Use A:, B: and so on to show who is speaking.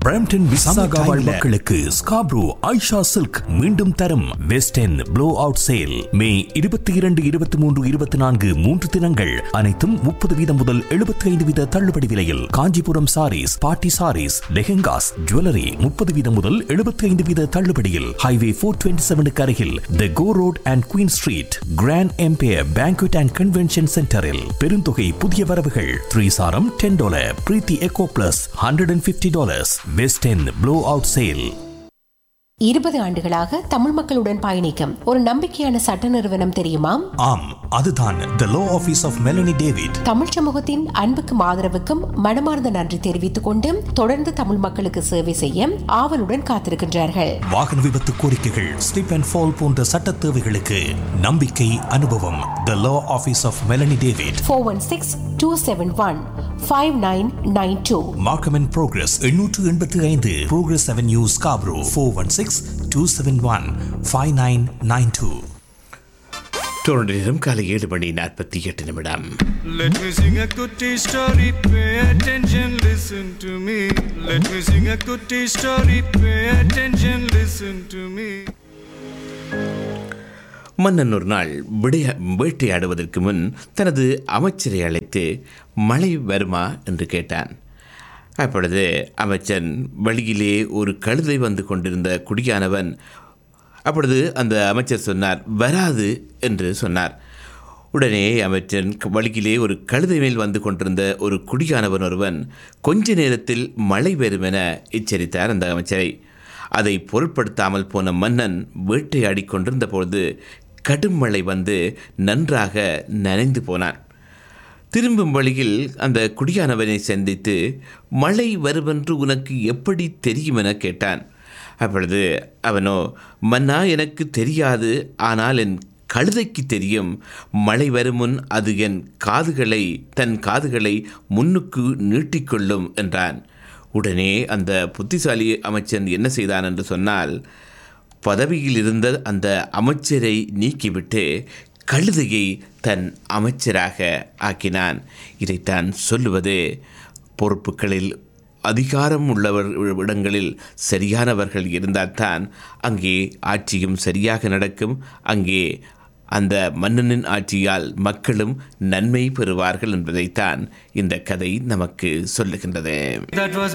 A: Brampton Visakha வாழ் மக்களுக்கு Scarborough Aisha silk மீண்டும் தரும் வெஸ்ட் என் ப்ளோ அவுட் சேல் மே இருபத்தி இரண்டு இருபத்தி மூன்று இருபத்தி நான்கு மூன்று தினங்கள் அனைத்தும் முப்பது வீதம் முதல் எழுபத்தி ஐந்து வீத தள்ளுபடி விலையில் காஞ்சிபுரம் சாரீஸ் பாட்டி சாரீஸ் லெஹெங்காஸ் ஜுவல்லரி முப்பது வீதம் முதல் எழுபத்தி ஐந்து வீத தள்ளுபடியில் ஹைவே போர் டுவெண்ட்டி செவனுக்கு அருகில் the go road and queen street grand empire banquet and convention சென்டரில் பெருந்தொகை புதிய வரவுகள் த்ரீ சாரம் டென் டாலர் பிரீத்தி எக்கோ plus hundred and fifty dollars west என் ப்ளோ அவுட் சேல்
B: இருபது ஆண்டுகளாக தமிழ் மக்களுடன் பயணிக்கும் ஒரு நம்பிக்கையான சட்ட நிறுவனம் தெரியுமா
A: ஆம் அதுதான் the law office of Melanie David
B: Tamil சமூகத்தின் அன்புக்கும் ஆதரவுக்கும் மனமார்ந்த நன்றி தெரிவித்துக் கொண்டு தொடர்ந்து தமிழ் மக்களுக்கு சேவை செய்ய ஆவலுடன் காத்திருக்கின்றார்கள்
A: வாகன விபத்து கோரிக்கைகள் ஸ்லிப் அண்ட் ஃபால் போன்ற சட்ட தேவைகளுக்கு நம்பிக்கை அனுபவம் the law office of Melanie David
B: four one six two seven one five nine nine two
A: Markham and Progress எண்ணூற்று எண்பத்தி ஐந்து Progress Avenue Scarborough four one six two seven one five nine nine two
C: தொடர்ந்து நேரம் காலை ஏழு மணி நாற்பத்தி எட்டு நிமிடம்
D: Let me sing a goodie story, pay attention, listen to me. Let me sing a goodie story, pay attention, listen to me.
C: மன்னன் ஒரு நாள் விடைய வேட்டையாடுவதற்கு முன் தனது அமைச்சரை அழைத்து மழை வருமா என்று கேட்டான் அப்பொழுது அமைச்சன் வழியிலே ஒரு கழுதை வந்து கொண்டிருந்த குடியானவன் அப்பொழுது அந்த அமைச்சர் சொன்னார் வராது என்று சொன்னார் உடனே அமைச்சன் வழியிலே ஒரு கழுதை மேல் வந்து கொண்டிருந்த ஒரு குடியானவன் ஒருவன் கொஞ்ச நேரத்தில் மழை வரும் என எச்சரித்தார் அந்த அமைச்சரை அதை பொருட்படுத்தாமல் போன மன்னன் வேட்டையாடி கொண்டிருந்த பொழுது கடும் மழை வந்து நன்றாக நனைந்து போனான் திரும்பும் வழியில் அந்த குடியானவனை சந்தித்து மழை வருவென்று உனக்கு எப்படி தெரியும் என கேட்டான் அப்பொழுது அவனோ மன்னா எனக்கு தெரியாது ஆனால் என் கழுதைக்கு தெரியும் மழை வருமுன் அது என் காதுகளை தன் காதுகளை முன்னுக்கு நீட்டிக்கொள்ளும் என்றான் உடனே அந்த புத்திசாலி அமைச்சன் என்ன செய்தான் என்று சொன்னால் பதவியில் இருந்த அந்த அமைச்சரை நீக்கிவிட்டு கழுதையை தன் அமைச்சராக ஆக்கினான் இதைத்தான் சொல்லுவது பொறுப்புகளில் அதிகாரம் உள்ளவர் இடங்களில் சரியானவர்கள் இருந்தால்தான் அங்கே ஆட்சியும் சரியாக நடக்கும் அங்கே அந்த மன்னனின் ஆட்சியால் மக்களும் நன்மை பெறுவார்கள் என்பதைத்தான் இந்த கதை நமக்கு சொல்லுகின்றது
D: That was